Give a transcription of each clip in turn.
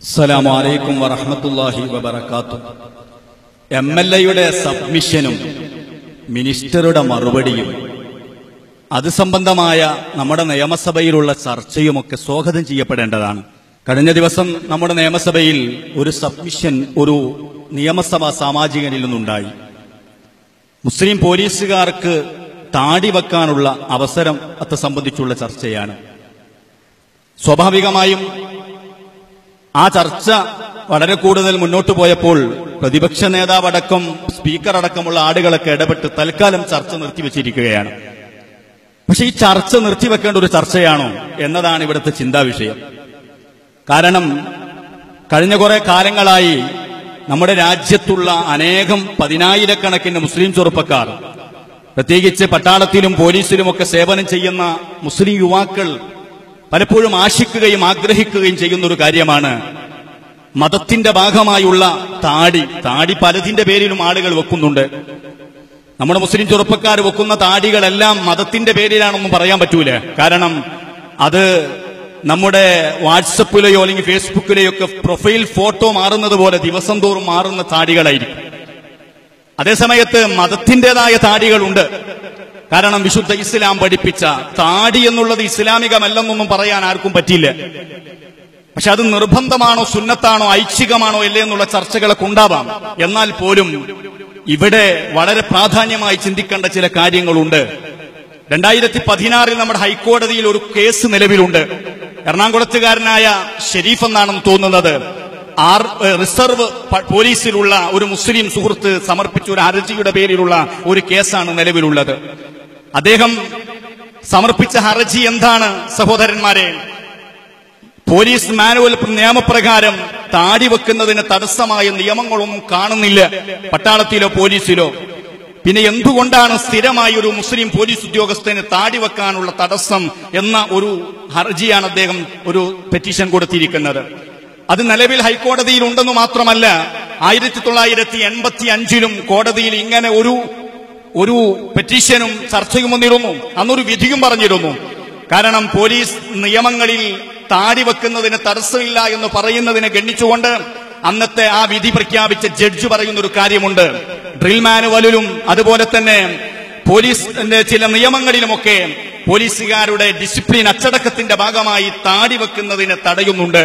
അസ്സലാമു അലൈക്കും വറഹ്മത്തുള്ളാഹി വബറകാത്തു എം എൽ എയുടെ സബ്മിഷനും മിനിസ്റ്ററുടെ മറുപടിയും അത് സംബന്ധമായ നമ്മുടെ നിയമസഭയിലുള്ള ചർച്ചയുമൊക്കെ സ്വാഗതം ചെയ്യപ്പെടേണ്ടതാണ് കഴിഞ്ഞ ദിവസം നമ്മുടെ നിയമസഭയിൽ ഒരു സബ്മിഷൻ ഒരു നിയമസഭാ സാമാജികനിൽ നിന്നുണ്ടായി മുസ്ലിം പോലീസുകാർക്ക് താടി വെക്കാനുള്ള അവസരം അത് സംബന്ധിച്ചുള്ള ചർച്ചയാണ് സ്വാഭാവികമായും ആ ചർച്ച വളരെ കൂടുതൽ മുന്നോട്ട് പോയപ്പോൾ പ്രതിപക്ഷ നേതാവടക്കം സ്പീക്കർ അടക്കമുള്ള ആളുകളൊക്കെ ഇടപെട്ട് തൽക്കാലം ചർച്ച നിർത്തിവെച്ചിരിക്കുകയാണ് പക്ഷെ ഈ ചർച്ച നിർത്തിവെക്കേണ്ട ഒരു ചർച്ചയാണോ എന്നതാണ് ഇവിടുത്തെ ചിന്താ വിഷയം കാരണം കഴിഞ്ഞ കുറെ കാലങ്ങളായി നമ്മുടെ രാജ്യത്തുള്ള അനേകം പതിനായിരക്കണക്കിന് മുസ്ലിം ചെറുപ്പക്കാർ പ്രത്യേകിച്ച് പട്ടാളത്തിലും പോലീസിലുമൊക്കെ സേവനം ചെയ്യുന്ന മുസ്ലിം യുവാക്കൾ പലപ്പോഴും ആശിക്കുകയും ആഗ്രഹിക്കുകയും ചെയ്യുന്ന ഒരു കാര്യമാണ് മതത്തിന്റെ ഭാഗമായുള്ള താടി താടി പലതിന്റെ പേരിലും ആളുകൾ വെക്കുന്നുണ്ട് നമ്മുടെ മുസ്ലിം ചെറുപ്പക്കാർ വെക്കുന്ന താടികളെല്ലാം മതത്തിന്റെ പേരിലാണെന്നും പറയാൻ പറ്റൂല കാരണം അത് നമ്മുടെ വാട്സപ്പിലെയോ അല്ലെങ്കിൽ ഫേസ്ബുക്കിലെയോ ഒക്കെ പ്രൊഫൈൽ ഫോട്ടോ മാറുന്നത് പോലെ ദിവസം തോറും മാറുന്ന താടികളായിരിക്കും അതേസമയത്ത് മതത്തിൻ്റെതായ താടികളുണ്ട് കാരണം വിശുദ്ധ ഇസ്ലാം പഠിപ്പിച്ച താടി എന്നുള്ളത് ഇസ്ലാമികമല്ലെന്നൊന്നും പറയാൻ ആർക്കും പറ്റില്ല പക്ഷെ അത് നിർബന്ധമാണോ സുന്നത്താണോ ഐച്ഛികമാണോ അല്ലേ എന്നുള്ള ചർച്ചകളൊക്കെ ഉണ്ടാവാം എന്നാൽ പോലും ഇവിടെ വളരെ പ്രാധാന്യമായി ചിന്തിക്കേണ്ട ചില കാര്യങ്ങളുണ്ട് രണ്ടായിരത്തി പതിനാറിൽ നമ്മുടെ ഹൈക്കോടതിയിൽ ഒരു കേസ് നിലവിലുണ്ട് എറണാകുളത്തുകാരനായ ഷെരീഫ് എന്നാണെന്ന് തോന്നുന്നത് ആർ റിസർവ് പ- പോലീസിലുള്ള ഒരു മുസ്ലിം സുഹൃത്ത് സമർപ്പിച്ച ഒരു ഹർജിയുടെ പേരിലുള്ള ഒരു കേസാണ് നിലവിലുള്ളത് അദ്ദേഹം സമർപ്പിച്ച ഹർജി എന്താണ് സഹോദരന്മാരെ പോലീസ് മാനുവൽ നിയമപ്രകാരം താടി വെക്കുന്നതിന് തടസ്സമായ നിയമങ്ങളൊന്നും കാണുന്നില്ല പട്ടാളത്തിലോ പോലീസിലോ പിന്നെ എന്തുകൊണ്ടാണ് സ്ഥിരമായി ഒരു മുസ്ലിം പോലീസ് ഉദ്യോഗസ്ഥന് താടി വെക്കാനുള്ള തടസ്സം എന്ന ഒരു ഹർജിയാണ് അദ്ദേഹം ഒരു പെറ്റീഷൻ കൊടുത്തിരിക്കുന്നത് അത് നിലവിൽ ഹൈക്കോടതിയിൽ ഉണ്ടെന്ന് മാത്രമല്ല ആയിരത്തി തൊള്ളായിരത്തി എൺപത്തി അഞ്ചിലും കോടതിയിൽ ഇങ്ങനെ ഒരു ഒരു പെറ്റീഷനും ചർച്ചയും വന്നിരുന്നു അന്നൊരു വിധിയും പറഞ്ഞിരുന്നു കാരണം പോലീസ് നിയമങ്ങളിൽ താടി വെക്കുന്നതിന് തടസ്സമില്ല എന്ന് പറയുന്നതിനെ ഗണ്ണിച്ചുകൊണ്ട് അന്നത്തെ ആ വിധി പ്രഖ്യാപിച്ച ജഡ്ജ് പറയുന്ന ഒരു കാര്യമുണ്ട് ഡ്രിൽ മാനുവലിലും അതുപോലെ തന്നെ പോലീസിന്റെ ചില നിയമങ്ങളിലുമൊക്കെ പോലീസുകാരുടെ ഡിസിപ്ലിൻ അച്ചടക്കത്തിന്റെ ഭാഗമായി താടി വെക്കുന്നതിന് തടയുന്നുണ്ട്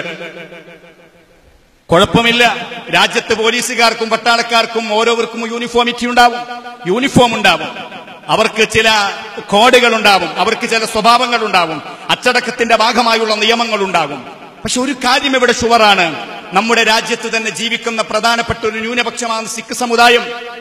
കുഴപ്പമില്ല രാജ്യത്ത് പോലീസുകാർക്കും പട്ടാളക്കാർക്കും ഓരോവർക്കും യൂണിഫോമിറ്റി ഉണ്ടാവും യൂണിഫോം ഉണ്ടാവും അവർക്ക് ചില കോഡുകൾ ഉണ്ടാവും അവർക്ക് ചില സ്വഭാവങ്ങൾ ഉണ്ടാവും അച്ചടക്കത്തിന്റെ ഭാഗമായുള്ള നിയമങ്ങൾ ഉണ്ടാകും പക്ഷെ ഒരു കാര്യം ഇവിടെ ഷുവറാണ് നമ്മുടെ രാജ്യത്ത് തന്നെ ജീവിക്കുന്ന പ്രധാനപ്പെട്ട ഒരു ന്യൂനപക്ഷമാണ് സിഖ് സമുദായം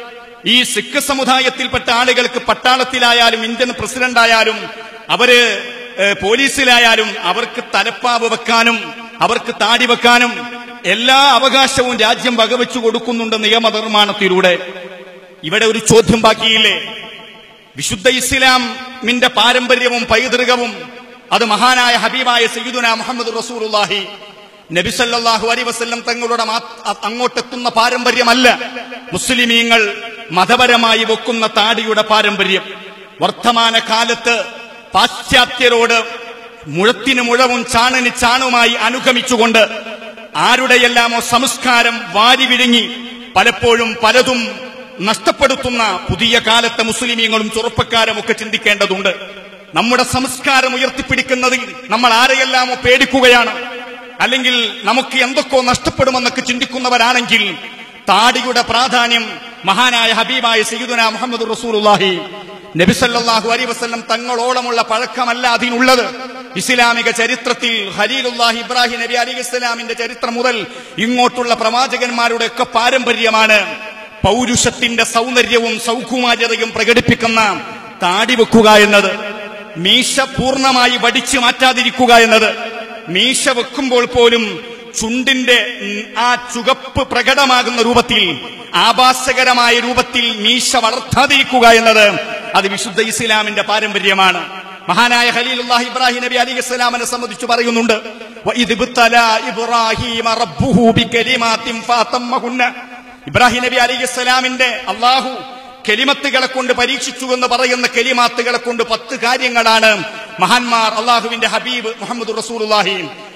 ഈ സിഖ് സമുദായത്തിൽപ്പെട്ട ആളുകൾക്ക് പട്ടാളത്തിലായാലും ഇന്ത്യൻ പ്രസിഡന്റ് ആയാലും അവര് ഏഹ്, പോലീസിലായാലും അവർക്ക് തലപ്പാവ് വെക്കാനും അവർക്ക് താടി വെക്കാനും എല്ലാ അവകാശവും രാജ്യം വകവെച്ചു കൊടുക്കുന്നുണ്ട് നിയമനിർമ്മാണത്തിലൂടെ ഇവിടെ ഒരു ചോദ്യം ബാക്കിയില്ലേ വിശുദ്ധ ഇസ്ലാമിന്റെ പാരമ്പര്യവും പൈതൃകവും അത് മഹാനായ ഹബീബായ സയ്യിദുന മുഹമ്മദ് റസൂലുള്ളാഹി നബി സല്ലല്ലാഹു അലൈഹി വസല്ലം തങ്ങളുടെ മാ- അ- അങ്ങോട്ടെത്തുന്ന പാരമ്പര്യമല്ല മുസ്ലിമീങ്ങൾ മതപരമായി വെക്കുന്ന താടിയുടെ പാരമ്പര്യം വർത്തമാന കാലത്ത് പാശ്ചാത്യരോട് മുഴത്തിന് മുഴവും ചാണന് ചാണുമായി അനുഗമിച്ചുകൊണ്ട് ആരുടെയെല്ലാമോ സംസ്കാരം വാരി വിഴുങ്ങി പലപ്പോഴും പലതും നഷ്ടപ്പെടുത്തുന്ന പുതിയ കാലത്തെ മുസ്ലിമീങ്ങളും ചെറുപ്പക്കാരും ഒക്കെ ചിന്തിക്കേണ്ടതുണ്ട് നമ്മുടെ സംസ്കാരം ഉയർത്തിപ്പിടിക്കുന്നതിൽ നമ്മൾ ആരെയെല്ലാമോ പേടിക്കുകയാണ് അല്ലെങ്കിൽ നമുക്ക് എന്തൊക്കെയോ നഷ്ടപ്പെടുമെന്നൊക്കെ ചിന്തിക്കുന്നവരാണെങ്കിൽ താടിയുടെ പ്രാധാന്യം മഹാനായ ഹബീബായ സയ്യിദുന മുഹമ്മദ് റസൂലുള്ളാഹി നബി സല്ലല്ലാഹു അലൈഹി വസല്ലം തങ്ങളോളമുള്ള പഴക്കമല്ല അതിനുള്ളത് ഇസ്ലാമിക ചരിത്രത്തിൽ ഖലീലുല്ലാഹി ഇബ്രാഹിം നബി അലൈഹി ഇസ്ലാമിന്റെ ചരിത്രം മുതൽ ഇങ്ങോട്ടുള്ള പ്രവാചകന്മാരുടെ ഒക്കെ പാരമ്പര്യമാണ് പൗരുഷത്തിന്റെ സൗന്ദര്യവും സൗകുമാര്യതയും പ്രകടിപ്പിക്കുന്ന താടി വെക്കുക എന്നത് മീശ പൂർണ്ണമായി വടിച്ചു മാറ്റാതിരിക്കുക എന്നത് മീശ വെക്കുമ്പോൾ പോലും ചുണ്ടിന്റെ ഉം, ആ ചുകപ്പ് പ്രകടമാകുന്ന രൂപത്തിൽ ആഭാസകരമായ രൂപത്തിൽ മീശ വളർത്താതിരിക്കുക എന്നത് അത് വിശുദ്ധ ഇസ്ലാമിന്റെ പാരമ്പര്യമാണ് മഹാനായ ഖലീലുല്ലാഹി ഇബ്രാഹിം നബി അലൈഹി സ്വലാമിനെ സംബന്ധിച്ച് പറയുന്നുണ്ട് "വഇദ് ഇബ്തലാ ഇബ്രാഹീമ റബ്ബുഹു ബികലിമാത്തിൻ ഫഅതമ്മഹുന്ന." ഇബ്രാഹിം നബി അലൈഹി സ്വലാമിന്റെ അള്ളാഹു കെലിമത്തുകളെ കൊണ്ട് പരീക്ഷിച്ചു എന്ന് പറയുന്ന കെലിമാത്തുകളെ കൊണ്ട് പത്ത് കാര്യങ്ങളാണ് മഹാന്മാർ അള്ളാഹുവിന്റെ ഹബീബ് മുഹമ്മദ് റസൂലുള്ളാഹി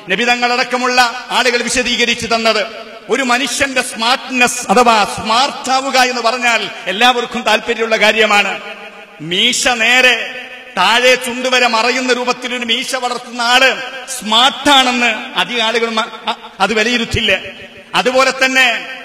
നബിതങ്ങളടക്കമുള്ള ആളുകൾ വിശദീകരിച്ചു തന്നത് ഒരു മനുഷ്യന്റെ സ്മാർട്ട്നെസ് അഥവാ സ്മാർട്ട് ആവുക എന്ന് പറഞ്ഞാൽ എല്ലാവർക്കും താല്പര്യമുള്ള കാര്യമാണ് മീശ നേരെ താഴെ ചുണ്ടുവരെ മറയുന്ന രൂപത്തിൽ ഒരു മീശ വളർത്തുന്ന ആള് സ്മാർട്ടാണെന്ന് അധികം ആളുകൾ മ- അ- അത് വിലയിരുത്തില്ല അതുപോലെ തന്നെ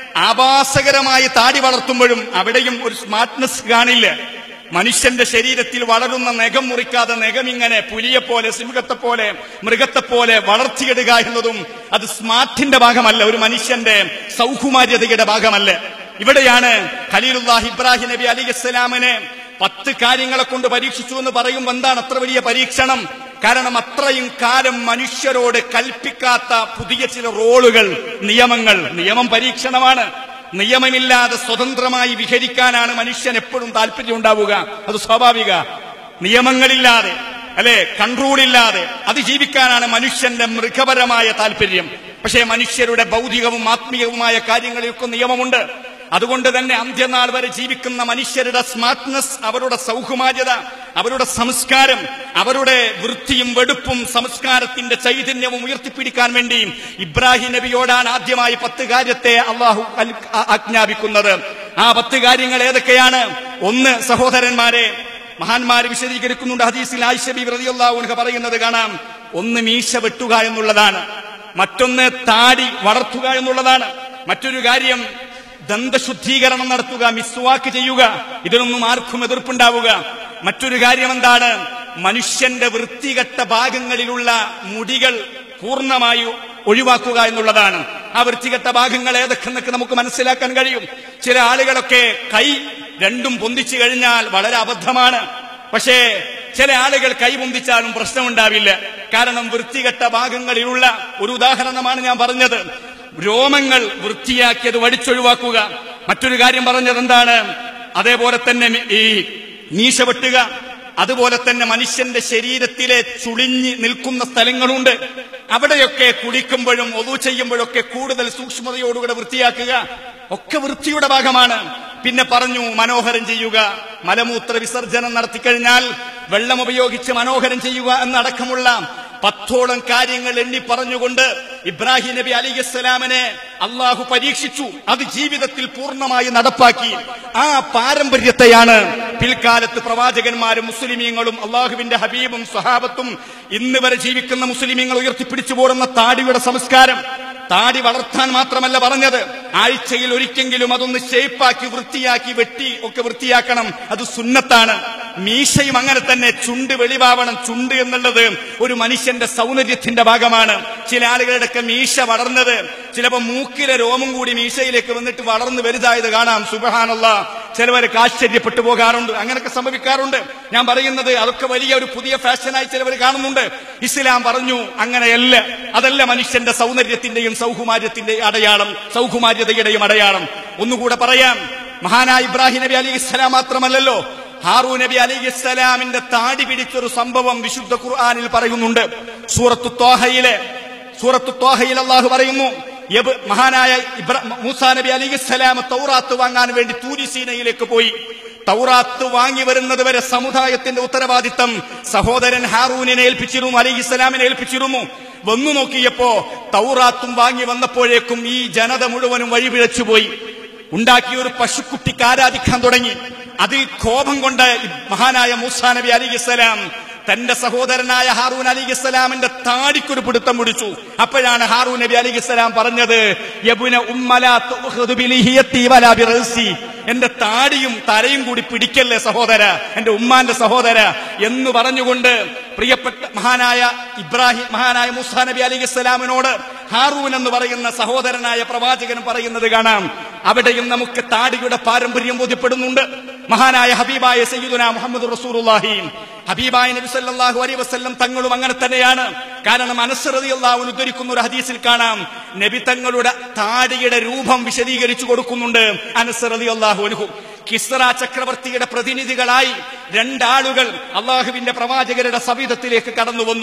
ആഭാസകരമായി താടി വളർത്തുമ്പോഴും അവിടെയും ഒരു സ്മാർട്ട്നെസ് കാണില്ല മനുഷ്യന്റെ ശരീരത്തിൽ വളരുന്ന നഖം മുറിക്കാതെ നഖം ഇങ്ങനെ പുലിയെ പോലെ സിംഹത്തെ പോലെ മൃഗത്തെ പോലെ വളർത്തിയിടുക എന്നതും അത് സ്മാർട്ടിന്റെ ഭാഗമല്ല ഒരു മനുഷ്യന്റെ സൗകുമാര്യതയുടെ ഭാഗമല്ല ഇവിടെയാണ് ഖലീലുല്ലാഹ് ഇബ്രാഹിം നബി അലി ഇസ്ലാമിനെ പത്ത് കാര്യങ്ങളെ കൊണ്ട് പരീക്ഷിച്ചു എന്ന് പറയുമ്പോൾ എന്താണ് അത്ര വലിയ പരീക്ഷണം കാരണം അത്രയും കാലം മനുഷ്യരോട് കൽപ്പിക്കാത്ത പുതിയ ചില റോളുകൾ നിയമങ്ങൾ നിയമം പരീക്ഷണമാണ് നിയമമില്ലാതെ സ്വതന്ത്രമായി വിഹരിക്കാനാണ് മനുഷ്യൻ എപ്പോഴും താല്പര്യം ഉണ്ടാവുക അത് സ്വാഭാവിക നിയമങ്ങളില്ലാതെ അല്ലെ കൺട്രോളില്ലാതെ അത് ജീവിക്കാനാണ് മനുഷ്യന്റെ മൃഗപരമായ താല്പര്യം പക്ഷേ മനുഷ്യരുടെ ഭൗതികവും ആത്മീയവുമായ കാര്യങ്ങളിലൊക്കെ നിയമമുണ്ട് അതുകൊണ്ട് തന്നെ അന്ത്യനാൾ വരെ ജീവിക്കുന്ന മനുഷ്യരുടെ സ്മാർട്ട്നെസ് അവരുടെ സൗകുമാര്യത അവരുടെ സംസ്കാരം അവരുടെ വൃത്തിയും വെടുപ്പും സംസ്കാരത്തിന്റെ ചൈതന്യവും ഉയർത്തിപ്പിടിക്കാൻ വേണ്ടി ഇബ്രാഹിം നബിയോടാണ് ആദ്യമായി പത്ത് കാര്യത്തെ അള്ളാഹു അൽ- ആ- ആജ്ഞാപിക്കുന്നത് ആ പത്ത് കാര്യങ്ങൾ ഏതൊക്കെയാണ് ഒന്ന് സഹോദരന്മാരെ മഹാന്മാര് വിശദീകരിക്കുന്നുണ്ട് ഹദീസിൽ ആയിഷബി റളിയല്ലാഹു പറയുന്നത് കാണാം ഒന്ന് മീശ വെട്ടുക എന്നുള്ളതാണ് മറ്റൊന്ന് താടി വളർത്തുക എന്നുള്ളതാണ് മറ്റൊരു കാര്യം ദന്തശുദ്ധീകരണം നടത്തുക മിസ്വാക്ക് ചെയ്യുക ഇതിനൊന്നും ആർക്കും എതിർപ്പുണ്ടാവുക മറ്റൊരു കാര്യം എന്താണ് മനുഷ്യന്റെ വൃത്തികെട്ട ഭാഗങ്ങളിലുള്ള മുടികൾ പൂർണ്ണമായി ഒഴിവാക്കുക എന്നുള്ളതാണ് ആ വൃത്തികെട്ട ഭാഗങ്ങൾ ഏതൊക്കെന്നൊക്കെ നമുക്ക് മനസ്സിലാക്കാൻ കഴിയും ചില ആളുകളൊക്കെ കൈ രണ്ടും പൊന്തിച്ചു കഴിഞ്ഞാൽ വളരെ അബദ്ധമാണ് പക്ഷേ ചില ആളുകൾ കൈ പൊന്തിച്ചാലും പ്രശ്നമുണ്ടാവില്ല കാരണം വൃത്തികെട്ട ഭാഗങ്ങളിലുള്ള ഒരു ഉദാഹരണമാണ് ഞാൻ പറഞ്ഞത് രോമങ്ങൾ വൃത്തിയാക്കിയത് വടിച്ചൊഴിവാക്കുക മറ്റൊരു കാര്യം പറഞ്ഞത് എന്താണ് അതേപോലെ തന്നെ മി- ഈ മീശ വെട്ടുക അതുപോലെ തന്നെ മനുഷ്യന്റെ ശരീരത്തിലെ ചുളിഞ്ഞ് നിൽക്കുന്ന സ്ഥലങ്ങളുണ്ട് അവിടെയൊക്കെ കുളിക്കുമ്പോഴും ഒതു ചെയ്യുമ്പോഴൊക്കെ കൂടുതൽ സൂക്ഷ്മതയോടുകൂടെ വൃത്തിയാക്കുക ഒക്കെ വൃത്തിയുടെ ഭാഗമാണ് പിന്നെ പറഞ്ഞു മനോഹരം ചെയ്യുക മലമൂത്ര വിസർജനം നടത്തിക്കഴിഞ്ഞാൽ വെള്ളം ഉപയോഗിച്ച് മനോഹരം ചെയ്യുക എന്നടക്കമുള്ള പത്തോളം കാര്യങ്ങൾ എണ്ണി പറഞ്ഞുകൊണ്ട് ഇബ്രാഹിം നബി അലിസ്ലാമിനെ അള്ളാഹു പരീക്ഷിച്ചു അത് ജീവിതത്തിൽ പൂർണ്ണമായി നടപ്പാക്കി ആ പാരമ്പര്യത്തെയാണ് പിൽക്കാലത്ത് പ്രവാചകന്മാരും മുസ്ലിമീങ്ങളും അള്ളാഹുവിന്റെ ഹബീബും സ്വഹാബത്തും ഇന്ന് വരെ ജീവിക്കുന്ന മുസ്ലിമീങ്ങൾ ഉയർത്തിപ്പിടിച്ചു പോരുന്ന താടിയുടെ സംസ്കാരം താടി വളർത്താൻ മാത്രമല്ല പറഞ്ഞത് ആഴ്ചയിൽ ഒരിക്കെങ്കിലും അതൊന്ന് ഷേപ്പാക്കി വൃത്തിയാക്കി വെട്ടി ഒക്കെ വൃത്തിയാക്കണം അത് സുന്നത്താണ് മീശയും അങ്ങനെ തന്നെ ചുണ്ട് വെളിവാവണം ചുണ്ട് എന്നുള്ളത് ഒരു മനുഷ്യന്റെ സൗന്ദര്യത്തിന്റെ ഭാഗമാണ് ചില ആളുകളുടെയൊക്കെ മീശ വളർന്നത് ചിലപ്പോ മൂക്കിലെ രോമം കൂടി മീശയിലേക്ക് വന്നിട്ട് വളർന്നു വലുതായത് കാണാം സുബഹാനല്ല ചിലവരൊക്കെ ആശ്ചര്യപ്പെട്ടു പോകാറുണ്ട് അങ്ങനെയൊക്കെ സംഭവിക്കാറുണ്ട് ഞാൻ പറയുന്നത് അതൊക്കെ വലിയ ഒരു പുതിയ ഫാഷനായി ചിലവർ കാണുന്നുണ്ട് ഇസ്ലാം പറഞ്ഞു അങ്ങനെയല്ല അതല്ല മനുഷ്യന്റെ സൗന്ദര്യത്തിന്റെയും സൗകുമാര്യത്തിന്റെയും അടയാളം സൗകുമാര്യതയുടെയും അടയാളം ഒന്നുകൂടെ പറയാം മഹാനായ ഇബ്രാഹിം നബി അലി ഇസ്ലാം മാത്രമല്ലല്ലോ ഹാറൂ നബി അലൈഹി ഇസ്ലാമിന്റെ താടി പിടിച്ചൊരു സംഭവം വിശുദ്ധ ഖുർആനിൽ പറയുന്നുണ്ട് സൂറത്തു തോഹയിലെ സൂറത്തു തോഹയിൽ അള്ളാഹു പറയുന്നു യബ് മഹാനായ ഇബ്ര മൂസാ നബി അലൈഹി ഇസ്ലാം തൗറാത്ത് വാങ്ങാൻ വേണ്ടി തൂരിസീനയിലേക്ക് പോയി തൗറാത്ത് വാങ്ങി വരുന്നത് വരെ സമുദായത്തിന്റെ ഉത്തരവാദിത്തം സഹോദരൻ ഹാറൂനിനെ ഏൽപ്പിച്ചിരുന്നു അലൈഹി ഇസ്ലാമിനെ ഏൽപ്പിച്ചിരുന്നു വന്നു നോക്കിയപ്പോ തൗറാത്തും വാങ്ങി വന്നപ്പോഴേക്കും ഈ ജനത മുഴുവനും വഴിപിഴച്ചുപോയി ഉണ്ടാക്കിയ ഒരു പശുക്കുട്ടിക്ക് ആരാധിക്കാൻ തുടങ്ങി അതിൽ കോപം കൊണ്ട് മഹാനായ മൂസാ നബി അലി ഇസ്ലാം തന്റെ സഹോദരനായ ഹാറൂൻ അലി ഇസ്ലാമിന്റെ താടിക്കൊരു പിടുത്തം പിടിച്ചു അപ്പോഴാണ് ഹാറൂൻ നബി അലി ഇസ്ലാം പറഞ്ഞത് യബുന ഉമ്മലാ തുഖ്ദു ബിലിഹിയത്തി വലാ ബിറഅസി. എന്റെ താടിയും തലയും കൂടി പിടിക്കല്ലേ സഹോദര എന്റെ ഉമ്മാന്റെ സഹോദര എന്ന് പറഞ്ഞുകൊണ്ട് പ്രിയപ്പെട്ട മഹാനായ ഇബ്രാഹിം മഹാനായ മുസാ നബി അലി ഇസ്ലാമിനോട് ഹാറൂൻ എന്ന് പറയുന്ന സഹോദരനായ പ്രവാചകൻ പറയുന്നത് കാണാം അവിടെയും നമുക്ക് താടിയുടെ പാരമ്പര്യം ബോധ്യപ്പെടുന്നുണ്ട് മഹാനായ ഹബീബായ സയ്യിദുന മുഹമ്മദ് റസൂലുള്ളാഹി ഹബീബായ നബി സല്ലല്ലാഹു അലൈഹി വസല്ലം തങ്ങളും അങ്ങനെ തന്നെയാണ് കാരണം അനസ്റതി അള്ളാഹു ഉദ്ധരിക്കുന്ന ഒരു ഹദീസിൽ കാണാം നബി തങ്ങളുടെ താടിയുടെ രൂപം വിശദീകരിച്ചു കൊടുക്കുന്നുണ്ട് അനസ്റതി അള്ളാഹു അനുഹു കിസ്റ ചക്രവർത്തിയുടെ പ്രതിനിധികളായി രണ്ടാളുകൾ അള്ളാഹുവിന്റെ പ്രവാചകരുടെ സവിധത്തിലേക്ക് കടന്നു വന്നു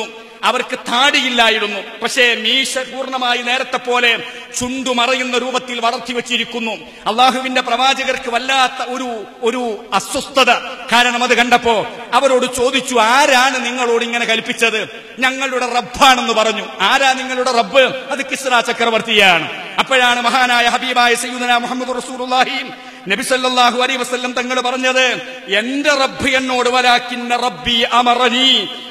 അവർക്ക് താടിയില്ലായിരുന്നു പക്ഷേ മീശ പൂർണ്ണമായി നേരത്തെ പോലെ ചുണ്ടു മറയുന്ന രൂപത്തിൽ വളർത്തി വെച്ചിരിക്കുന്നു അള്ളാഹുവിന്റെ പ്രവാചകർക്ക് വല്ലാത്ത ഒരു ഒരു അസ്വസ്ഥത കാരണം അത് കണ്ടപ്പോ അവരോട് ചോദിച്ചു ആരാണ് നിങ്ങളോട് ഇങ്ങനെ കൽപ്പിച്ചത് ഞങ്ങളുടെ റബ്ബാണെന്ന് പറഞ്ഞു ആരാ നിങ്ങളുടെ റബ്ബ് അത് കിസ്ര ചക്രവർത്തിയാണ് അപ്പോഴാണ് മഹാനായ ഹബീബായ സയ്യിദന മുഹമ്മദ് റസൂലുള്ളാഹി നബി സല്ലല്ലാഹു അലൈഹി വസല്ലം തങ്ങൾ പറഞ്ഞത് എന്റെ റബ്ബ് എന്നോട് വലാക്കിന്ന റബ്ബി അമറനി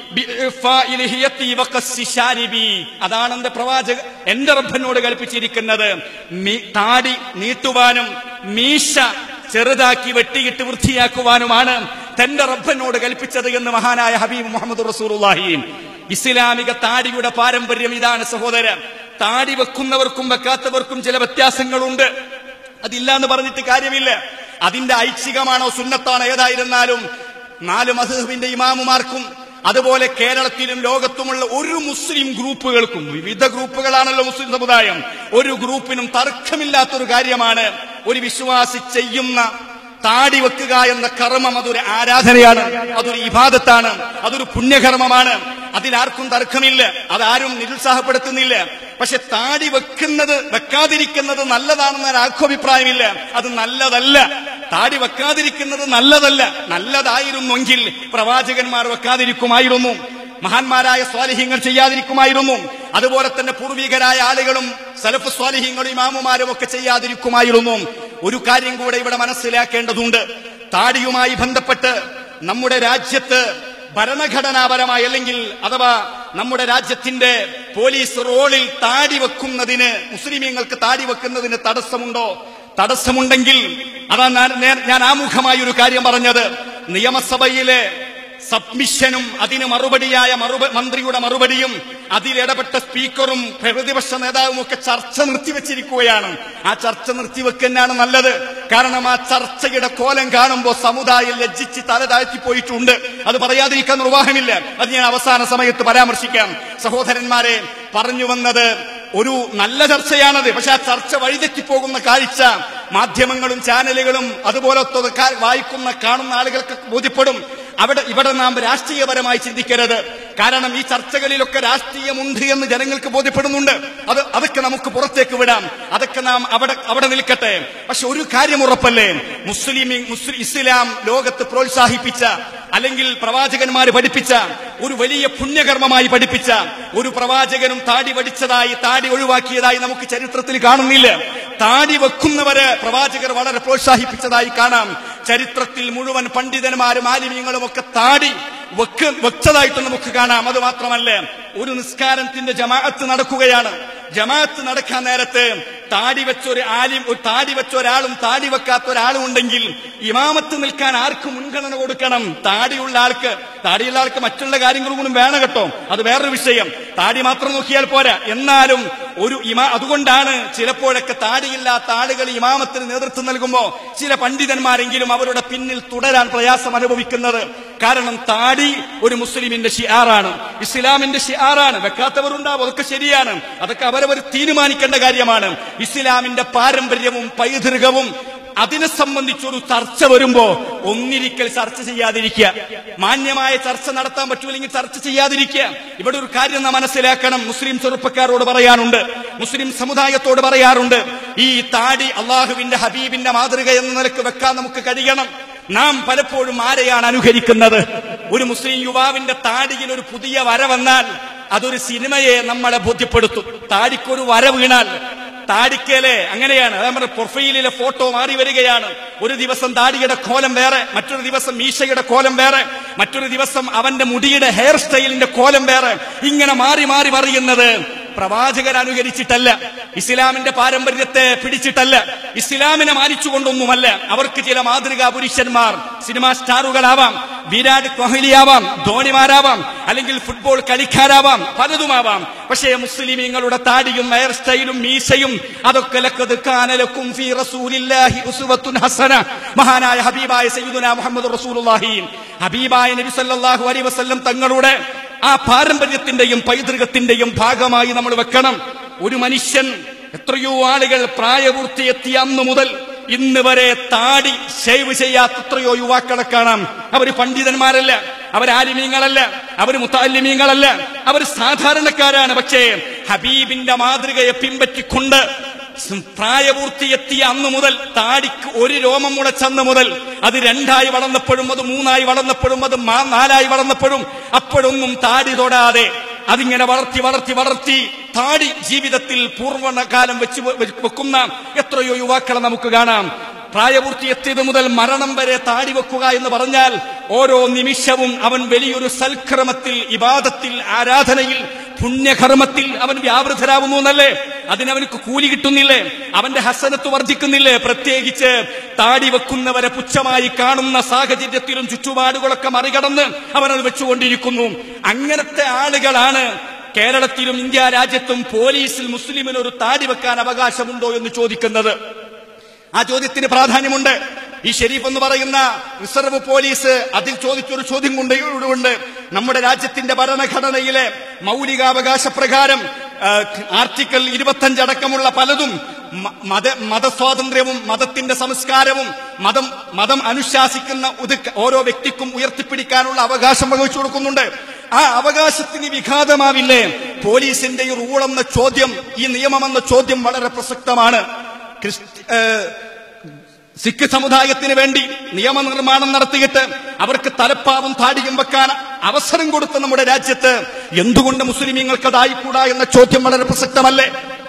ബിഇഫാഇ ലിഹിയത്തി വഖസ്സി ശാരിബി. അതാണ് എന്റെ പ്രവാചക എന്റെ റബ്ബനോട് കൽപ്പിച്ചിരിക്കുന്നത് മീ- താടി നീട്ടുവാനും മീശ ചെറുതാക്കി വെട്ടിയിട്ട് വൃത്തിയാക്കുവാനുമാണ് തന്റെ റബ്ബനോട് കൽപ്പിച്ചത് എന്ന് മഹാനായ ഹബീബ് മുഹമ്മദ് റസൂലുള്ളാഹി ഇസ്ലാമിക താടിയുടെ പാരമ്പര്യം ഇതാണ് സഹോദരൻ താടി വെക്കുന്നവർക്കും വെക്കാത്തവർക്കും ചില വ്യത്യാസങ്ങളുണ്ട് അതില്ല എന്ന് പറഞ്ഞിട്ട് കാര്യമില്ല അതിന്റെ ഐച്ഛികമാണോ സുന്നത്താണോ ഏതായിരുന്നാലും നാല് മധുവിന്റെ ഇമാമുമാർക്കും അതുപോലെ കേരളത്തിലും ലോകത്തുമുള്ള ഒരു മുസ്ലിം ഗ്രൂപ്പുകൾക്കും വിവിധ ഗ്രൂപ്പുകളാണല്ലോ മുസ്ലിം സമുദായം ഒരു ഗ്രൂപ്പിനും തർക്കമില്ലാത്തൊരു കാര്യമാണ് ഒരു വിശ്വാസി ചെയ്യുന്ന താടി വെക്കുക എന്ന കർമ്മം അതൊരു ആരാധനയാണ് അതൊരു ഇബാദത്താണ് അതൊരു പുണ്യകർമ്മമാണ് അതിലാർക്കും തർക്കമില്ല അതാരും നിരുത്സാഹപ്പെടുത്തുന്നില്ല പക്ഷെ താടി വെക്കുന്നത് വെക്കാതിരിക്കുന്നത് നല്ലതാണെന്ന് ആർക്കും അഭിപ്രായമില്ല അത് നല്ലതല്ല താടി വെക്കാതിരിക്കുന്നത് നല്ലതല്ല നല്ലതായിരുന്നെങ്കിൽ പ്രവാചകന്മാർ വെക്കാതിരിക്കുമായിരുന്നു മഹാന്മാരായ സ്വാലിഹ്യങ്ങൾ ചെയ്യാതിരിക്കുമായിരുന്നു അതുപോലെ തന്നെ പൂർവികരായ ആളുകളും സലഫ് സ്വാലിഹ്യങ്ങളും ഇമാമുമാരും ഒക്കെ ചെയ്യാതിരിക്കുമായിരുന്നു ഒരു കാര്യം കൂടെ ഇവിടെ മനസ്സിലാക്കേണ്ടതുണ്ട് താടിയുമായി ബന്ധപ്പെട്ട് നമ്മുടെ രാജ്യത്ത് ഭരണഘടനാപരമായി അല്ലെങ്കിൽ അഥവാ നമ്മുടെ രാജ്യത്തിന്റെ പോലീസ് റോളിൽ താടി വെക്കുന്നതിന് മുസ്ലിമീങ്ങൾക്ക് താടി വെക്കുന്നതിന് തടസ്സമുണ്ടോ തടസ്സമുണ്ടെങ്കിൽ അതാ ഞാൻ- ഞാൻ- ഞാൻ ആമുഖമായി ഒരു കാര്യം പറഞ്ഞത് നിയമസഭയിലെ സബ്മിഷനും അതിന് മറുപടിയായ മറുപ മന്ത്രിയുടെ മറുപടിയും അതിലിടപെട്ട സ്പീക്കറും പ്രതിപക്ഷ നേതാവും ഒക്കെ ചർച്ച നിർത്തിവെച്ചിരിക്കുകയാണ് ആ ചർച്ച നിർത്തിവെക്കാനാണ് നല്ലത് കാരണം ആ ചർച്ചയുടെ കോലം കാണുമ്പോൾ സമുദായം ലജ്ജിച്ച് തല താഴ്ത്തിപ്പോയിട്ടുണ്ട് അത് പറയാതിരിക്കാൻ നിർവാഹമില്ല അത് ഞാൻ അവസാന സമയത്ത് പരാമർശിക്കാം സഹോദരന്മാരെ പറഞ്ഞു വന്നത് ഒരു നല്ല ചർച്ചയാണത് പക്ഷെ ആ ചർച്ച വഴിതെറ്റിപ്പോകുന്ന കാഴ്ച മാധ്യമങ്ങളും ചാനലുകളും അതുപോലത്തെ കാ- വായിക്കുന്ന കാണുന്ന ആളുകൾക്ക് ബോധ്യപ്പെടും അവിടെ ഇവിടെ നാം രാഷ്ട്രീയപരമായി ചിന്തിക്കരുത് കാരണം ഈ ചർച്ചകളിലൊക്കെ രാഷ്ട്രീയമുണ്ട് എന്ന് ജനങ്ങൾക്ക് ബോധ്യപ്പെടുന്നുണ്ട് അത് അതൊക്കെ നമുക്ക് പുറത്തേക്ക് വിടാം അതൊക്കെ നാം അവിടെ അവിടെ നിൽക്കട്ടെ പക്ഷെ ഒരു കാര്യം ഉറപ്പല്ലേ മുസ്ലിം മുസ്ലിം ഇസ്ലാം ലോകത്ത് പ്രോത്സാഹിപ്പിച്ച അല്ലെങ്കിൽ പ്രവാചകന്മാർ പഠിപ്പിച്ച ഒരു വലിയ പുണ്യകർമ്മമായി പഠിപ്പിച്ച ഒരു പ്രവാചകനും താടി വടിച്ചതായി താടി ഒഴിവാക്കിയതായി നമുക്ക് ചരിത്രത്തിൽ കാണുന്നില്ല താടി വെക്കുന്നവരെ പ്രവാചകർ വളരെ പ്രോത്സാഹിപ്പിച്ചതായി കാണാം ചരിത്രത്തിൽ മുഴുവൻ പണ്ഡിതന്മാരും ആലിമ്യങ്ങളും ഒക്കെ താടി വെക്ക് വെച്ചതായിട്ട് നമുക്ക് കാണാം അത് മാത്രമല്ല ഒരു നിസ്കാരത്തിന്റെ ജമാഅത്ത് നടക്കുകയാണ് ജമാഅത്ത് നടക്കാൻ നേരത്ത് താടി വെച്ച ഒരു ആലിം ഒരു താടി വെച്ച ഒരാളും താടി വെക്കാത്ത ഒരാളും ഉണ്ടെങ്കിൽ ഇമാമത്ത് നിൽക്കാൻ ആർക്ക് മുൻഗണന കൊടുക്കണം താടിയുള്ള ആൾക്ക് താടിയുള്ള ആൾക്ക് മറ്റുള്ള കാര്യങ്ങളും കൂടി വേണം കേട്ടോ അത് വേറൊരു വിഷയം താടി മാത്രം നോക്കിയാൽ പോരാ എന്നാലും ഒരു ഇമാ അതുകൊണ്ടാണ് ചിലപ്പോഴൊക്കെ താടിയില്ലാത്ത ആളുകൾ ഇമാമത്തിന് നേതൃത്വം നൽകുമ്പോൾ ചില പണ്ഡിതന്മാരെങ്കിലും അവരുടെ പിന്നിൽ തുടരാൻ പ്രയാസം അനുഭവിക്കുന്നത് കാരണം താടി ഒരു മുസ്ലിമിന്റെ ഷിയാറാണ് ഇസ്ലാമിന്റെ ഷിയാറാണ് വെക്കാത്തവരുണ്ടാവും അതൊക്കെ ശരിയാണ് അതൊക്കെ അവരവർ തീരുമാനിക്കേണ്ട കാര്യമാണ് ഇസ്ലാമിന്റെ പാരമ്പര്യവും പൈതൃകവും അതിനെ സംബന്ധിച്ചൊരു ചർച്ച വരുമ്പോ ഒന്നിരിക്കൽ ചർച്ച ചെയ്യാതിരിക്കുക മാന്യമായ ചർച്ച നടത്താൻ പറ്റൂല്ലെങ്കിൽ ചർച്ച ചെയ്യാതിരിക്കുക ഇവിടെ ഒരു കാര്യം നാം മനസ്സിലാക്കണം മുസ്ലിം ചെറുപ്പക്കാരോട് പറയാനുണ്ട് മുസ്ലിം സമുദായത്തോട് പറയാറുണ്ട് ഈ താടി അള്ളാഹുവിന്റെ ഹബീബിന്റെ മാതൃക എന്ന നിലക്ക് വെക്കാൻ നമുക്ക് കഴിയണം നാം പലപ്പോഴും ആരെയാണ് അനുകരിക്കുന്നത് ഒരു മുസ്ലിം യുവാവിന്റെ താടിയിൽ ഒരു പുതിയ വര വന്നാൽ അതൊരു സിനിമയെ നമ്മളെ ബോധ്യപ്പെടുത്തും താടിക്കൊരു വര വീണാൽ താടിക്കലെ അങ്ങനെയാണ് അതാ പറഞ്ഞ പ്രൊഫൈലിലെ ഫോട്ടോ മാറി വരികയാണ് ഒരു ദിവസം താടിയുടെ കോലം വേറെ മറ്റൊരു ദിവസം മീശയുടെ കോലം വേറെ മറ്റൊരു ദിവസം അവന്റെ മുടിയുടെ ഹെയർ സ്റ്റൈലിന്റെ കോലം വേറെ ഇങ്ങനെ മാറി മാറി മറിയുന്നത് പ്രവാചകർ അനുകരിച്ചിട്ടല്ല ഇസ്ലാമിന്റെ പാരമ്പര്യത്തെ പിടിച്ചിട്ടല്ല ഇസ്ലാമിനെ മാനിച്ചുകൊണ്ടൊന്നുമല്ല അവർക്ക് ചില മാതൃകാ പുരുഷന്മാർ സിനിമാ സ്റ്റാറുകളാവാം വിരാട് കോഹ്ലിയാവാം ധോണിമാരാവാം അല്ലെങ്കിൽ ഫുട്ബോൾ കളിക്കാരാവാം പലതുമാവാം പക്ഷേ മുസ്ലിമീങ്ങളുടെ താടിയും ഹെയർ സ്റ്റൈലും മീശയും അതൊക്കെ ലക്കത് കാനലക്കും ഫീ റസൂലില്ലാഹി ഉസ്വത്തുൻ ഹസന മഹാനായ ഹബീബായ സയ്യിദുന മുഹമ്മദ് റസൂലുള്ളാഹി ഹബീബായ നബി സല്ലല്ലാഹു അലൈഹി വസല്ലം തങ്ങളുടെ ആ പാരമ്പര്യത്തിന്റെയും പൈതൃകത്തിന്റെയും ഭാഗമായി നമ്മൾ വെക്കണം ഒരു മനുഷ്യൻ എത്രയോ ആളുകൾ പ്രായപൂർത്തിയെത്തിയ അന്ന് മുതൽ ഇന്ന് വരെ താടി ഷേവ് ചെയ്യാത്ത എത്രയോ യുവാക്കളെ കാണാം അവർ പണ്ഡിതന്മാരല്ല അവർ ആലിമീങ്ങളല്ല അവർ മുത്താലിമീങ്ങളല്ല അവർ സാധാരണക്കാരാണ് പക്ഷേ ഹബീബിന്റെ മാതൃകയെ പിൻപറ്റിക്കൊണ്ട് പ്രായപൂർത്തിയെത്തിയ അന്നു മുതൽ താടിക്ക് ഒരു രോമം മുളച്ചന്ന് മുതൽ അത് രണ്ടായി വളർന്നപ്പോഴും അത് മൂന്നായി വളർന്നപ്പോഴും അത് മാ- നാലായി വളർന്നപ്പോഴും അപ്പോഴൊന്നും താടി തൊടാതെ അതിങ്ങനെ വളർത്തി വളർത്തി വളർത്തി താടി ജീവിതത്തിൽ പൂർവ്വകാലം വെച്ച് വെ- വെക്കുന്ന എത്രയോ യുവാക്കളെ നമുക്ക് കാണാം പ്രായപൂർത്തി എത്തിയത് മുതൽ മരണം വരെ താടി വെക്കുക എന്ന് പറഞ്ഞാൽ ഓരോ നിമിഷവും അവൻ വലിയൊരു സൽക്രമത്തിൽ ഇബാദത്തിൽ ആരാധനയിൽ പുണ്യകർമ്മത്തിൽ അവൻ വ്യാപൃതരാകുന്നു എന്നല്ലേ അതിനവനക്ക് കൂലി കിട്ടുന്നില്ലേ അവന്റെ ഹസനത്ത് വർദ്ധിക്കുന്നില്ലേ പ്രത്യേകിച്ച് താടി വെക്കുന്നവരെ പുച്ഛമായി കാണുന്ന സാഹചര്യത്തിലും ചുറ്റുപാടുകളൊക്കെ മറികടന്ന് അവനത് വെച്ചുകൊണ്ടിരിക്കുന്നു അങ്ങനത്തെ ആളുകളാണ് കേരളത്തിലും ഇന്ത്യ രാജ്യത്തും പോലീസിൽ മുസ്ലിമിന് ഒരു താടി വെക്കാൻ അവകാശമുണ്ടോ എന്ന് ചോദിക്കുന്നത് ആ ചോദ്യത്തിന് പ്രാധാന്യമുണ്ട് ഈ ഷെരീഫ് എന്ന് പറയുന്ന റിസർവ് പോലീസ് അതിൽ ചോദിച്ചൊരു ചോദ്യം കൊണ്ട് കൊണ്ട് നമ്മുടെ രാജ്യത്തിന്റെ ഭരണഘടനയിലെ മൗലികാവകാശ പ്രകാരം ആ, ആർട്ടിക്കിൾ ഇരുപത്തഞ്ച് അടക്കമുള്ള പലതും മ- മത മതസ്വാതന്ത്ര്യവും മതത്തിന്റെ സംസ്കാരവും മതം മതം അനുശാസിക്കുന്ന ഇത് ഓരോ വ്യക്തിക്കും ഉയർത്തിപ്പിടിക്കാനുള്ള അവകാശം വഹിച്ചു കൊടുക്കുന്നുണ്ട് ആ അവകാശത്തിന് വിഘാതമാവില്ലേ പോലീസിന്റെ ഈ റൂൾ എന്ന ചോദ്യം ഈ നിയമം എന്ന ചോദ്യം വളരെ പ്രസക്തമാണ് ക്രിസ്ത്യ ഏഹ് സിഖ് സമുദായത്തിന് വേണ്ടി നിയമനിർമ്മാണം നടത്തിയിട്ട് അവർക്ക് തലപ്പാവും താടിയും വെക്കാൻ അവസരം കൊടുത്ത നമ്മുടെ രാജ്യത്ത് എന്തുകൊണ്ട് മുസ്ലിമീങ്ങൾക്ക് അതായിക്കൂടാ എന്ന ചോദ്യം വളരെ പ്രസക്തമല്ലേ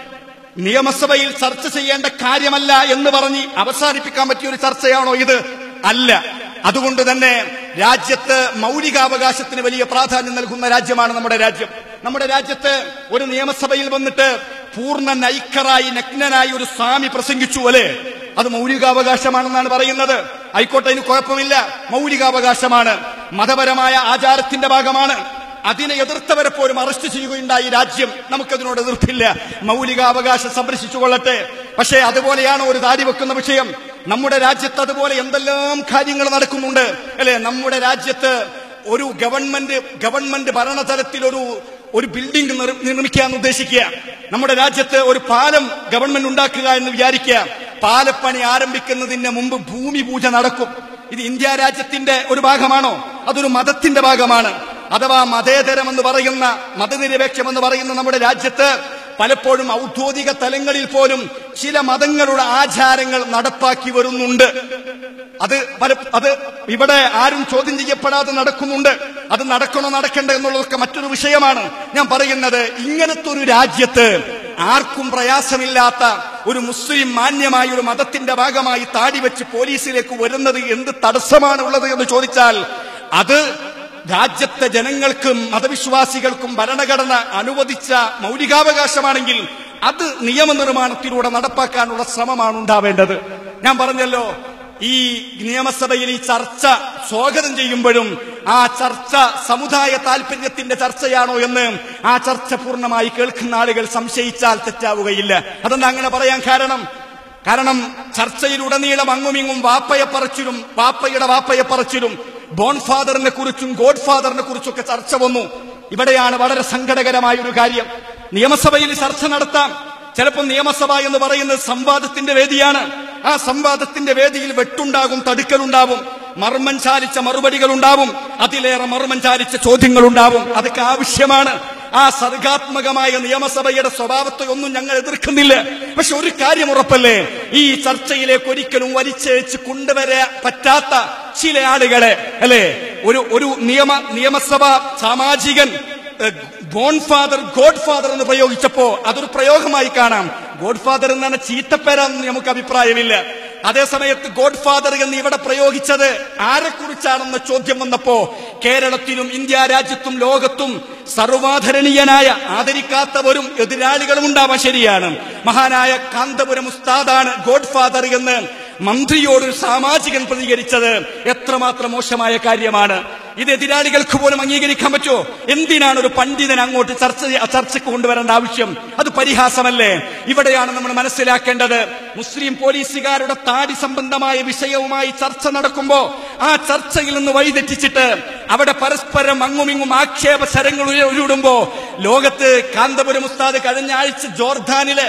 നിയമസഭയിൽ ചർച്ച ചെയ്യേണ്ട കാര്യമല്ല എന്ന് പറഞ്ഞ് അവസാനിപ്പിക്കാൻ പറ്റിയ ഒരു ചർച്ചയാണോ ഇത് അല്ല അതുകൊണ്ട് തന്നെ രാജ്യത്ത് മൗലികാവകാശത്തിന് വലിയ പ്രാധാന്യം നൽകുന്ന രാജ്യമാണ് നമ്മുടെ രാജ്യം നമ്മുടെ രാജ്യത്ത് ഒരു നിയമസഭയിൽ വന്നിട്ട് പൂർണ്ണ നൈക്കറായി നഗ്നനായി ഒരു സ്വാമി പ്രസംഗിച്ചു അല്ലേ അത് മൗലികാവകാശമാണെന്നാണ് പറയുന്നത് ആയിക്കോട്ടെ അതിന് കുഴപ്പമില്ല മൗലികാവകാശമാണ് മതപരമായ ആചാരത്തിന്റെ ഭാഗമാണ് അതിനെ എതിർത്തവരെ പോലും അറസ്റ്റ് ചെയ്യുകയുണ്ടായി രാജ്യം നമുക്കതിനോട് എതിർപ്പില്ല മൗലികാവകാശം സംരക്ഷിച്ചുകൊള്ളട്ടെ പക്ഷേ അതുപോലെയാണ് ഒരു താടി വെക്കുന്ന വിഷയം നമ്മുടെ രാജ്യത്ത് അതുപോലെ എന്തെല്ലാം കാര്യങ്ങൾ നടക്കുന്നുണ്ട് അല്ലെ നമ്മുടെ രാജ്യത്ത് ഒരു ഗവൺമെന്റ് ഗവൺമെന്റ് ഭരണതലത്തിൽ ഒരു ഒരു ബിൽഡിംഗ് നിർ- നിർമ്മിക്കാൻ ഉദ്ദേശിക്കുക നമ്മുടെ രാജ്യത്ത് ഒരു പാലം ഗവൺമെന്റ് ഉണ്ടാക്കുക എന്ന് വിചാരിക്കുക പാലപ്പണി ആരംഭിക്കുന്നതിന് മുമ്പ് ഭൂമി പൂജ നടക്കും ഇത് ഇന്ത്യ രാജ്യത്തിന്റെ ഒരു ഭാഗമാണോ അതൊരു മതത്തിന്റെ ഭാഗമാണ് അഥവാ മതേതരം എന്ന് പറയുന്ന മതനിരപേക്ഷം എന്ന് പറയുന്ന നമ്മുടെ രാജ്യത്ത് പലപ്പോഴും ഔദ്യോഗിക തലങ്ങളിൽ പോലും ചില മതങ്ങളുടെ ആചാരങ്ങൾ നടപ്പാക്കി വരുന്നുണ്ട് അത് പല അത് ഇവിടെ ആരും ചോദ്യം ചെയ്യപ്പെടാതെ നടക്കുന്നുണ്ട് അത് നടക്കണോ നടക്കണ്ട എന്നുള്ളതൊക്കെ മറ്റൊരു വിഷയമാണ് ഞാൻ പറയുന്നത് ഇങ്ങനത്തെ ഒരു രാജ്യത്ത് ആർക്കും പ്രയാസമില്ലാത്ത ഒരു മുസ്ലിം മാന്യമായ ഒരു മതത്തിന്റെ ഭാഗമായി താടി വെച്ച് പോലീസിലേക്ക് വരുന്നത് എന്ത് തടസ്സമാണ് ഉള്ളത് എന്ന് ചോദിച്ചാൽ അത് രാജ്യത്തെ ജനങ്ങൾക്കും മതവിശ്വാസികൾക്കും ഭരണഘടന അനുവദിച്ച മൗലികാവകാശമാണെങ്കിൽ അത് നിയമനിർമ്മാണത്തിലൂടെ നടപ്പാക്കാനുള്ള ശ്രമമാണ് ഉണ്ടാവേണ്ടത് ഞാൻ പറഞ്ഞല്ലോ ഈ നിയമസഭയിൽ ഈ ചർച്ച സ്വാഗതം ചെയ്യുമ്പോഴും ആ ചർച്ച സമുദായ താല്പര്യത്തിന്റെ ചർച്ചയാണോ എന്ന് ആ ചർച്ച പൂർണ്ണമായി കേൾക്കുന്ന ആളുകൾ സംശയിച്ചാൽ തെറ്റാവുകയില്ല അതെന്താ അങ്ങനെ പറയാൻ കാരണം കാരണം ചർച്ചയിലുടനീളം അങ്ങുമിങ്ങും വാപ്പയെ പറച്ചിലും വാപ്പയുടെ വാപ്പയെ പറച്ചിലും ബോൺ ഫാദറിനെ കുറിച്ചും ഗോഡ് ഫാദറിനെ കുറിച്ചൊക്കെ ചർച്ച വന്നു ഇവിടെയാണ് വളരെ സങ്കടകരമായ ഒരു കാര്യം നിയമസഭയിൽ ചർച്ച നടത്താം ചിലപ്പോൾ നിയമസഭ എന്ന് പറയുന്നത് സംവാദത്തിന്റെ വേദിയാണ് ആ സംവാദത്തിന്റെ വേദിയിൽ വെട്ടുണ്ടാകും തടുക്കലുണ്ടാവും മർമ്മം ചാലിച്ച മറുപടികൾ ഉണ്ടാവും അതിലേറെ മർമ്മം ചാലിച്ച ചോദ്യങ്ങൾ ഉണ്ടാവും അതൊക്കെ ആവശ്യമാണ് ആ സർഗാത്മകമായ നിയമസഭയുടെ സ്വഭാവത്തെ ഒന്നും ഞങ്ങൾ എതിർക്കുന്നില്ല പക്ഷെ ഒരു കാര്യം ഉറപ്പല്ലേ ഈ ചർച്ചയിലേക്ക് ഒരിക്കലും വലിച്ചേച്ച് കൊണ്ടുവരാൻ പറ്റാത്ത ചില ആളുകളെ അല്ലെ ഒരു ഒരു നിയമ നിയമസഭ സാമാജികൻ ബോൺ ഫാദർ ഗോഡ് ഫാദർ എന്ന് പ്രയോഗിച്ചപ്പോ അതൊരു പ്രയോഗമായി കാണാം ഗോഡ് ഫാദർ എന്നാണ് ചീത്തപ്പേരാന്ന് നമുക്ക് അഭിപ്രായമില്ല അതേസമയത്ത് ഗോഡ് ഫാദർ എന്ന് ഇവിടെ പ്രയോഗിച്ചത് ആരെക്കുറിച്ചാണെന്ന ചോദ്യം വന്നപ്പോ കേരളത്തിലും ഇന്ത്യ രാജ്യത്തും ലോകത്തും സർവാധരണീയനായ ആദരിക്കാത്തവരും എതിരാളികളും ഉണ്ടാവാൻ ശരിയാണ് മഹാനായ കാന്തപുരം ഉസ്താദാണ് ഗോഡ് ഫാദർ എന്ന് മന്ത്രിയോട് ഒരു സാമാജികൻ പ്രതികരിച്ചത് എത്രമാത്രം മോശമായ കാര്യമാണ് ഇത് എതിരാളികൾക്ക് പോലും അംഗീകരിക്കാൻ പറ്റുമോ എന്തിനാണ് ഒരു പണ്ഡിതൻ അങ്ങോട്ട് ചർച്ച ചെയ്യ- ചർച്ചയ്ക്ക് കൊണ്ടുവരേണ്ട ആവശ്യം അത് പരിഹാസമല്ലേ ഇവിടെയാണ് നമ്മൾ മനസ്സിലാക്കേണ്ടത് മുസ്ലിം പോലീസുകാരുടെ താടി സംബന്ധമായ വിഷയവുമായി ചർച്ച നടക്കുമ്പോ ആ ചർച്ചയിൽ നിന്ന് വഴിതെറ്റിച്ചിട്ട് അവിടെ പരസ്പരം അങ്ങുമിങ്ങും ആക്ഷേപ ശരങ്ങൾ ഉയരുമ്പോ ലോകത്ത് കാന്തപുരം ഉസ്താദ് കഴിഞ്ഞ ആഴ്ച ജോർദാനിലെ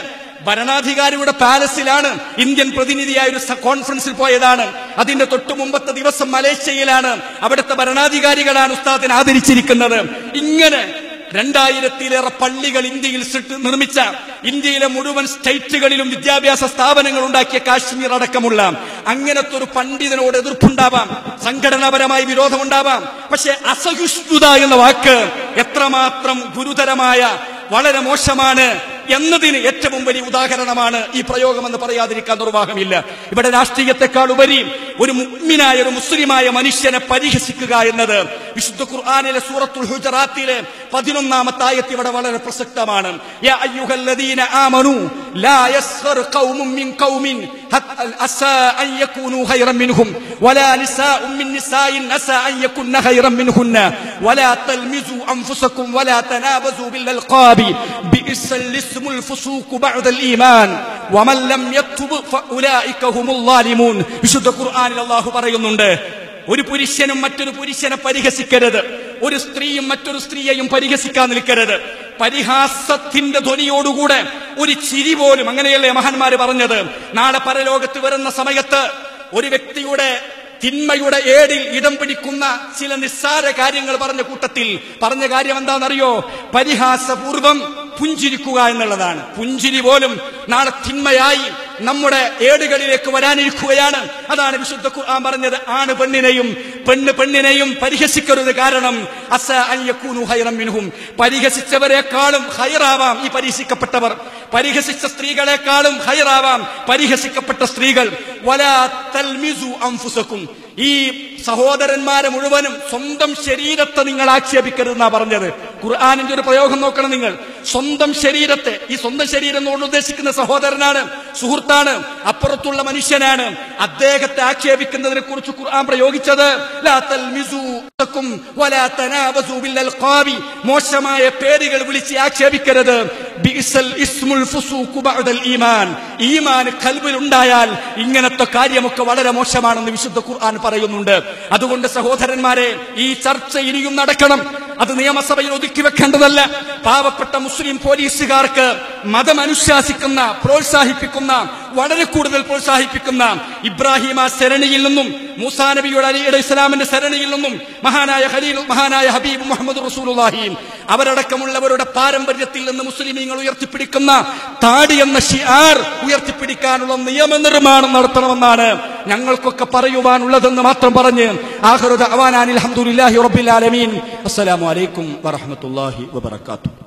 ഭരണാധികാരിയുടെ പാലസിലാണ് ഇന്ത്യൻ പ്രതിനിധിയായ ഒരു സ- കോൺഫറൻസിൽ പോയതാണ് അതിന്റെ തൊട്ടു മുമ്പത്തെ ദിവസം മലേഷ്യയിലാണ് അവിടുത്തെ ഭരണാധികാരികളാണ് ഉസ്താദിനെ ആദരിച്ചിരിക്കുന്നത് ഇങ്ങനെ രണ്ടായിരത്തിലേറെ പള്ളികൾ ഇന്ത്യയിൽ സൃഷ്ടി- നിർമ്മിച്ച ഇന്ത്യയിലെ മുഴുവൻ സ്റ്റേറ്റുകളിലും വിദ്യാഭ്യാസ സ്ഥാപനങ്ങൾ ഉണ്ടാക്കിയ കാശ്മീർ അടക്കമുള്ള അങ്ങനത്തെ ഒരു പണ്ഡിതനോട് എതിർപ്പുണ്ടാവാം സംഘടനാപരമായി വിരോധമുണ്ടാവാം പക്ഷെ അസഹിഷ്ണുത എന്ന വാക്ക് എത്രമാത്രം ഗുരുതരമായ വളരെ മോശമാണ് എന്നതിന് ഏറ്റവും വലിയ ഉദാഹരണമാണ് ഈ പ്രയോഗമെന്ന് പറയാതിരിക്കാൻ നിർവാഹമില്ല ഇവിടെ രാഷ്ട്രീയത്തെക്കാൾ ഉപരി ഒരു മുഗ്മിനായ ഒരു മുസ്ലിമായ മനുഷ്യനെ പരിഹസിക്കുക എന്നത് വിശുദ്ധ ഖുർആാനിലെ സൂറത്തുൽ ഹുജറാത്തിലെ പതിനൊന്നാമത്തെ ആയത്ത് ഇവിടെ വളരെ പ്രസക്തമാണ് യാ അയ്യുഹല്ലദീന ആമനു ലാ യസ്ഖർ ഖൗമും മിൻ ഖൗമിൻ ഹത്ത അസാ അൻ യകൂനു ഖൈറൻ മിൻഹും വലാ നിസാഉം മിൻ നിസാഇൻ അസാ അൻ യകുന്ന ഖൈറൻ മിൻഹുന്ന വലാ തൽമിസു അൻഫുസകും വലാ തനാബസു ബിൽ അൽഖാബി ബിഇസൽ ഇസ്മുൽ ഫുസൂഖു ബഅദൽ ഈമാൻ വമൻ ലം യത്തുബ് ഫഉലൈക ഹുമുൽ ളാലിമൂൻ വിശുദ്ധ ഖുർആനിൽ അല്ലാഹു പറയുന്നുണ്ട് ഒരു പുരുഷനും മറ്റൊരു പുരുഷനെ പരിഹസിക്കരുത് ഒരു സ്ത്രീയും മറ്റൊരു സ്ത്രീയെയും പരിഹസിക്കാൻ നിൽക്കരുത് പരിഹാസത്തിന്റെ ധ്വനിയോടുകൂടെ ഒരു ചിരി പോലും അങ്ങനെയല്ലേ മഹാന്മാര് പറഞ്ഞത് നാളെ പരലോകത്ത് വരുന്ന സമയത്ത് ഒരു വ്യക്തിയുടെ തിന്മയുടെ ഏടിൽ ഇടം പിടിക്കുന്ന ചില നിസ്സാര കാര്യങ്ങൾ പറഞ്ഞ കൂട്ടത്തിൽ പറഞ്ഞ കാര്യം എന്താണെന്നറിയോ പരിഹാസപൂർവം പുഞ്ചിരിക്കുക എന്നുള്ളതാണ് പുഞ്ചിരി പോലും നാളെ തിന്മയായി നമ്മുടെ ഏടുകളിലേക്ക് വരാനിരിക്കുകയാണ് അതാണ് വിശുദ്ധ ഖുർആൻ പറഞ്ഞത് ആണ് പെണ്ണിനെയും പെണ്ണ് പെണ്ണിനെയും പരിഹസിക്കരുത് കാരണം അസ അൻ യകൂനു ഖൈറൻ മിൻഹും പരിഹസിച്ചവരെക്കാളും ഹൈറാവാം ഈ പരിഹസിക്കപ്പെട്ടവർ പരിഹസിച്ച സ്ത്രീകളെക്കാളും ഹൈറാവാം പരിഹസിക്കപ്പെട്ട സ്ത്രീകൾ വലാ തൽമിസു അൻഫുസക്കും ഈ സഹോദരന്മാരെ മുഴുവനും സ്വന്തം ശരീരത്തെ നിങ്ങൾ ആക്ഷേപിക്കരുതെന്നാ പറഞ്ഞത് ഖുർആാനിന്റെ ഒരു പ്രയോഗം നോക്കണം നിങ്ങൾ സ്വന്തം ശരീരത്തെ ഈ സ്വന്തം ശരീരം കൊണ്ട് ഉദ്ദേശിക്കുന്ന സഹോദരനാണ് സുഹൃത്താണ് അപ്പുറത്തുള്ള മനുഷ്യനാണ് അദ്ദേഹത്തെ ആക്ഷേപിക്കുന്നതിനെ കുറിച്ച് ഖുർആൻ പ്രയോഗിച്ചത് ലാ തൽമിസു അൻഫുസക്കും വലാ തനാബസു ബിൽ അൽഖാബി മോശമായ പേരുകൾ വിളിച്ച് ആക്ഷേപിക്കരുത് ബിഇസൽ ഇസ്മുൽ ഫുസൂഖു ബഅദൽ ഈമാൻ ഈമാൻ ഖൽബിൽ ഉണ്ടായാൽ ഇങ്ങനത്തെ കാര്യമൊക്കെ വളരെ മോശമാണെന്ന് വിശുദ്ധ ഖുർആൻ പറയുന്നുണ്ട് അതുകൊണ്ട് സഹോദരന്മാരെ ഈ ചർച്ച ഇനിയും നടക്കണം അത് നിയമസഭയിൽ ഒതുക്കി വെക്കേണ്ടതല്ല പാവപ്പെട്ട മുസ്ലിം പോലീസുകാർക്ക് മതം അനുശാസിക്കുന്ന പ്രോത്സാഹിപ്പിക്കുന്ന വളരെ കൂടുതൽ പ്രോത്സാഹിപ്പിക്കുന്ന ഇബ്രാഹിം ആ ശരണിയിൽ നിന്നും മൂസാ നബിയുടെ അലിയുടെ ഇസ്ലാമിന്റെ ശരണിയിൽ നിന്നും മഹാനായ ഖലീൽ മഹാനായ ഹബീബ് മുഹമ്മദ് റസൂലുള്ളാഹി അവരടക്കമുള്ളവരുടെ പാരമ്പര്യത്തിൽ നിന്ന് മുസ്ലിമീങ്ങൾ ഉയർത്തിപ്പിടിക്കുന്ന താടി എന്ന ഷിആർ ഉയർത്തിപ്പിടിക്കാനുള്ള നിയമനിർമ്മാണം നടത്തണമെന്നാണ് ഞങ്ങൾക്കൊക്കെ പറയുവാനുള്ളതെന്ന് മാത്രം പറഞ്ഞ് ആഹ്റദ് അവാനാൻ അലഹമുല്ലാഹി റബ്ബിൽ ആലമീൻ അസ്സലാമു അലൈക്കും വറഹ്മത്തുള്ളാഹി വബറകാതുഹു